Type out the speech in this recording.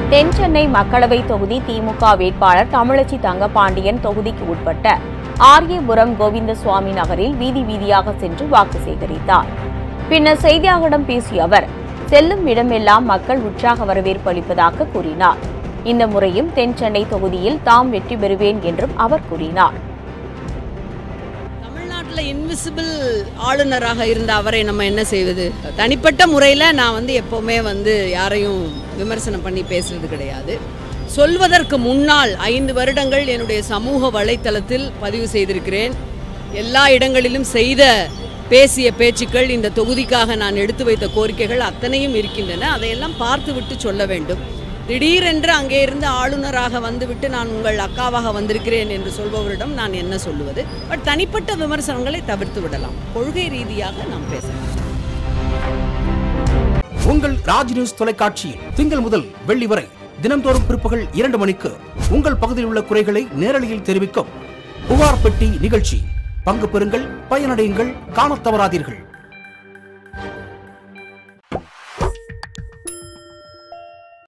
தென் சென்னை மக்களவை தொகுதி திமுக வேட்பாளர் தமிழச்சி தங்கபாண்டியன் தொகுதிக்கு உட்பட்ட ஆரியபுரம் கோவிந்தசுவாமி நகரில் வீதி வீதியாக சென்று வாக்கு சேகரித்தார் பின்னர் செய்தியாளர்களிடம் பேசிய அவர் செல்லும் இடமெல்லாம் மக்கள் உற்சாக வரவேற்பு அளிப்பதாக கூறினார் இந்த முறையும் தென் சென்னை தொகுதியில் தாம் வெற்றி பெறுவேன் என்றும் அவர் கூறினார் தமிழ்நாட்டில் இன்விசிபிள் ஆளுநராக இருந்த அவரை நம்ம என்ன செய்வது தனிப்பட்ட முறையில் நான் வந்து எப்போவுமே வந்து யாரையும் விமர்சனம் பண்ணி பேசுறது கிடையாது சொல்வதற்கு முன்னால் ஐந்து வருடங்கள் என்னுடைய சமூக வலைத்தளத்தில் பதிவு செய்திருக்கிறேன் எல்லா இடங்களிலும் செய்த பேசிய பேச்சுக்கள் இந்த தொகுதிக்காக நான் எடுத்து வைத்த கோரிக்கைகள் அத்தனையும் இருக்கின்றன அதையெல்லாம் பார்த்துவிட்டு சொல்ல வேண்டும் திடீரென்று அங்கே இருந்து ஆளுநராக வந்துவிட்டு நான் உங்கள் அக்காவாக வந்திருக்கிறேன் என்று சொல்பவரிடம் நான் என்ன சொல்லுவது பட் தனிப்பட்ட விமர்சனங்களை தவிர்த்து விடலாம் கொள்கை ரீதியாக நாம் பேசலாம் உங்கள் ராஜ் நியூஸ் தொலைக்காட்சியில் திங்கள் முதல் வெள்ளி வரை தினம்தோறும் பிற்பகல் இரண்டு மணிக்கு உங்கள் பகுதியில் உள்ள குறைகளை நேரலையில் தெரிவிக்கும் புகார் பெட்டி நிகழ்ச்சி பங்கு பெறுங்கள் பயனடையுங்கள் காணத் தவறாதீர்கள்